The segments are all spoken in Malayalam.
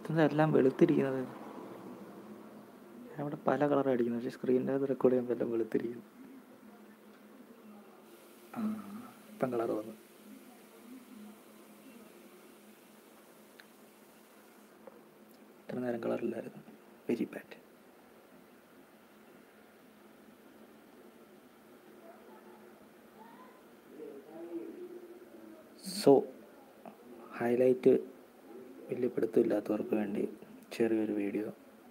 ഇതെന്താ എല്ലാം വെളുത്തിരിക്കുന്നത് ഞാൻ ഇവിടെ പല കളർ അടിക്കുന്നു പക്ഷേ സ്ക്രീനിൻ്റെ അകത്ത് റെക്കോർഡ് ചെയ്യുമ്പോൾ എല്ലാം വെളുത്തിരിക്കുന്നു ആ ഇപ്പം കളർ വന്നു ഇത്ര നേരം കളറില്ലായിരുന്നു വെരി ബാഡ് സോ ഹൈലൈറ്റ് വലിയ പിടുത്തമില്ലാത്തവർക്ക് വേണ്ടി ചെറിയൊരു വീഡിയോ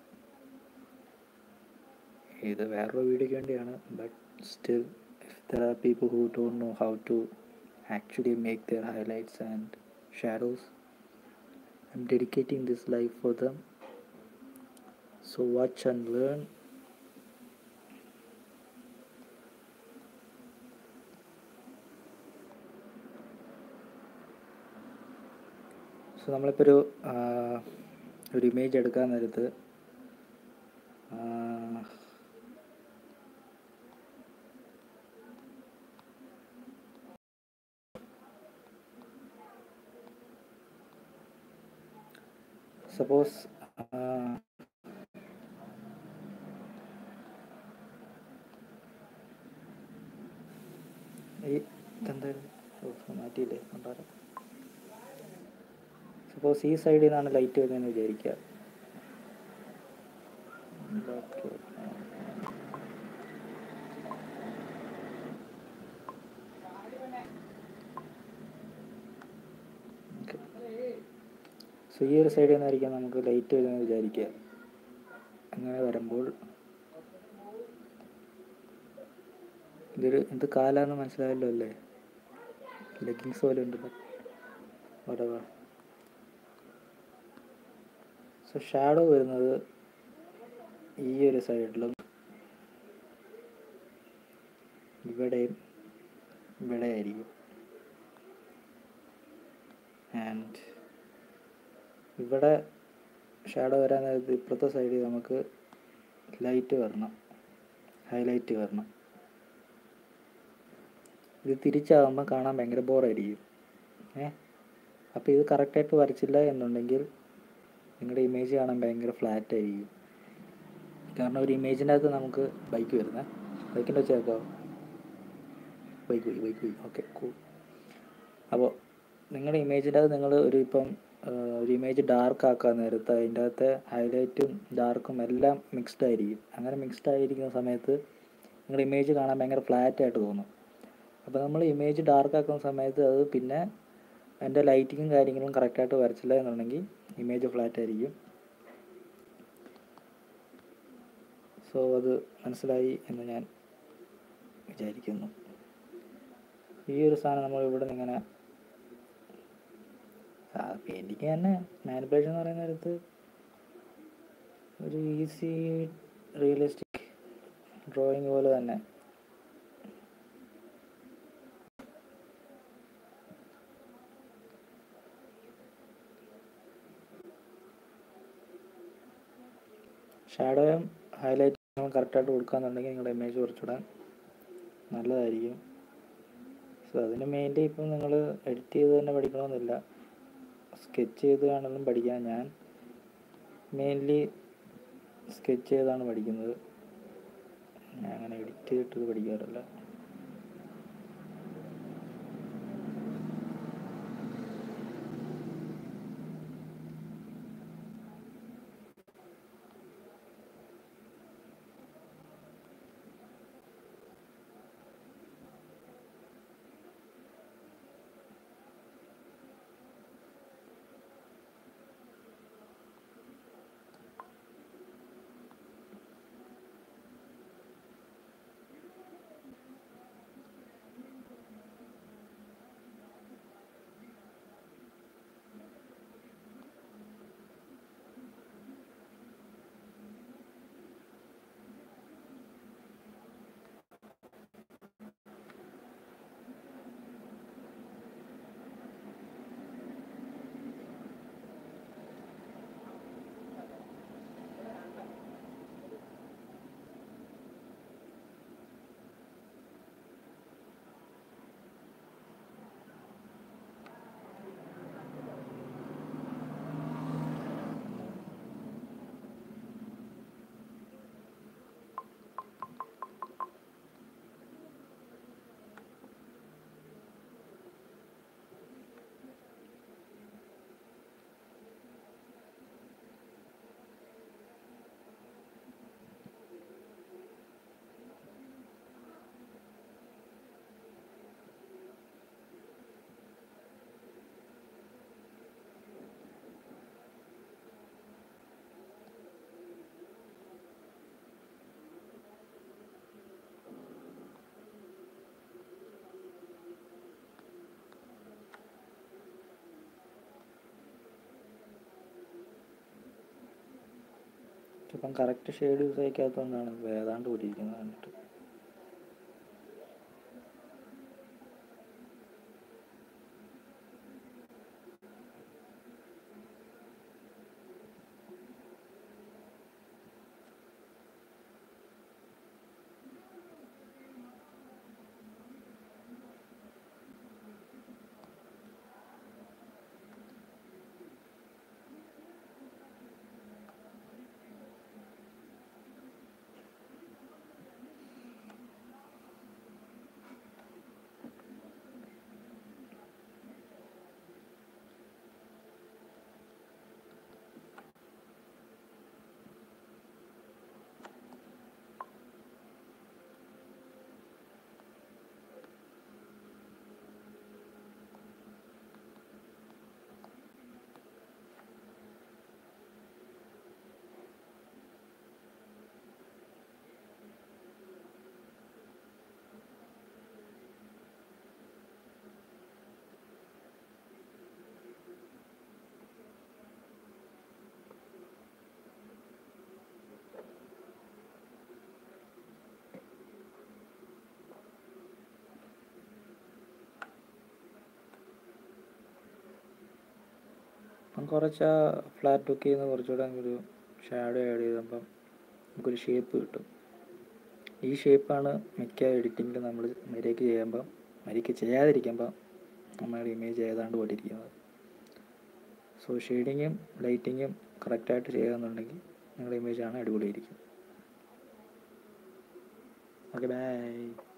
ഇത് വേറൊരു വീഡിയോയ്ക്ക് വേണ്ടിയാണ് but still if there are people who don't know how to actually make their highlights and shadows I'm dedicating this life for them so watch and learn so നമ്മളിപ്പോൾ ഒരു ആ, ഒരു ഇമേജ് എടുക്കാൻ നേരത്ത് ആ, സപ്പോസ് ഈ ഇതെന്തായിരുന്നു ഓ, മാറ്റിയില്ലേ ഉണ്ടാകും സപ്പോസ് ഈ സൈഡിൽ നിന്നാണ് ലൈറ്റ് വരുന്നതെന്ന് വിചാരിക്കുക ഓക്കെ സോ ഈ ഒരു സൈഡിൽ നിന്നായിരിക്കാം നമുക്ക് ലൈറ്റ് വരുന്നത് വിചാരിക്കുക അങ്ങനെ വരുമ്പോൾ ഇതൊരു എന്ത് കാലാന്ന് മനസ്സിലായല്ലോ അല്ലേ ലെഗിങ്സ് പോലെ ഉണ്ടല്ലോ whatever സോ ഷാഡോ വരുന്നത് ഈ ഒരു സൈഡിലും ഇവിടെയും ഇവിടെ ആയിരിക്കും ആൻഡ് ഇവിടെ ഷാഡോ വരാൻ നേരത്ത് ഇപ്പുറത്തെ സൈഡിൽ നമുക്ക് ലൈറ്റ് വരണം ഹൈലൈറ്റ് വരണം ഇത് തിരിച്ചാകുമ്പോൾ കാണാൻ ഭയങ്കര ബോറായിരിക്കും ഏ അപ്പോൾ ഇത് കറക്റ്റായിട്ട് വരച്ചില്ല എന്നുണ്ടെങ്കിൽ നിങ്ങളുടെ ഇമേജ് കാണാൻ ഭയങ്കര ഫ്ലാറ്റ് ആയിരിക്കും കാരണം ഒരു ഇമേജിൻ്റെ അകത്ത് നമുക്ക് ബൈക്ക് വരുന്നത് ബൈക്കിൻ്റെ വെച്ച് കേൾക്കാവോ ബൈക്ക് പോയി ബൈക്ക് പോയി ഓക്കെ കൂൾ അപ്പോൾ നിങ്ങളുടെ ഇമേജിൻ്റെ അകത്ത് നിങ്ങൾ ഒരു ഇപ്പം ആ, ഒരു ഇമേജ് ഡാർക്ക് ആക്കാൻ നേരത്ത് അതിൻ്റെ അകത്തെ ഹൈലൈറ്റും ഡാർക്കും എല്ലാം മിക്സ്ഡ് ആയിരിക്കും അങ്ങനെ മിക്സ്ഡ് ആയിരിക്കുന്ന സമയത്ത് നിങ്ങളുടെ ഇമേജ് കാണാൻ ഭയങ്കര ഫ്ലാറ്റ് ആയിട്ട് തോന്നും അപ്പോൾ നമ്മൾ ഇമേജ് ഡാർക്ക് ആക്കുന്ന സമയത്ത് അത് പിന്നെ അതിൻ്റെ ലൈറ്റിങ്ങും കാര്യങ്ങളും കറക്റ്റായിട്ട് വരച്ചില്ല എന്നുണ്ടെങ്കിൽ ഇമേജ് ഫ്ലാറ്റ് ആയിരിക്കും സോ അത് മനസ്സിലായി എന്ന് ഞാൻ വിചാരിക്കുന്നു ഈ ഒരു സാധനം നമ്മൾ ഇവിടെ നിന്ന് ഇങ്ങനെ പെയിൻറ്റിങ് തന്നെ മാനിപ്പുലേഷൻ എന്ന് പറയുന്ന നേരത്ത് ഒരു ഈസി റിയലിസ്റ്റിക് ഡ്രോയിങ് പോലെ തന്നെ ഷാഡോയും ഹൈലൈറ്റും കറക്റ്റായിട്ട് കൊടുക്കുകയെന്നുണ്ടെങ്കിൽ നിങ്ങളുടെ ഇമേജ് കുറച്ചുകൂടെ നല്ലതായിരിക്കും സോ അതിന് മെയിൻലി ഇപ്പം നിങ്ങൾ എഡിറ്റ് ചെയ്ത് തന്നെ പഠിക്കണമെന്നില്ല സ്കെച്ച് ചെയ്ത് വേണമെങ്കിലും പഠിക്കാൻ ഞാൻ മെയിൻലി സ്കെച്ച് ചെയ്താണ് പഠിക്കുന്നത് ഞാൻ അങ്ങനെ എഡിറ്റ് ചെയ്തിട്ട് പഠിക്കാറില്ല ഇപ്പം കറക്റ്റ് ഷെയ്ഡ് യൂസ് ചെയ്യിക്കാത്തതുകൊണ്ടാണ് വേദാണ്ട് പോലിരിക്കുന്നത് കണ്ടിട്ട് അപ്പം കുറച്ച് ആ ഫ്ലാറ്റ് ലുക്ക് ചെയ്യുന്ന കുറച്ചുകൂടെ ഒരു ഷാഡോ ആഡ് ചെയ്തപ്പം നമുക്കൊരു ഷേപ്പ് കിട്ടും ഈ ഷേപ്പാണ് മിക്ക എഡിറ്റിങ്ങിൽ നമ്മൾ മര്യാദയ്ക്ക് ചെയ്യുമ്പം മര്യാദയ്ക്ക് ചെയ്യാതിരിക്കുമ്പോൾ നമ്മുടെ ഇമേജ് ഏതാണ്ട് പോലെ ഇരിക്കുന്നത് സോ ഷെയ്ഡിങ്ങും ലൈറ്റിങ്ങും കറക്റ്റായിട്ട് ചെയ്യുകയെന്നുണ്ടെങ്കിൽ നിങ്ങളുടെ ഇമേജ് ആണ് അടിപൊളിയായിരിക്കും ഓക്കെ ബൈ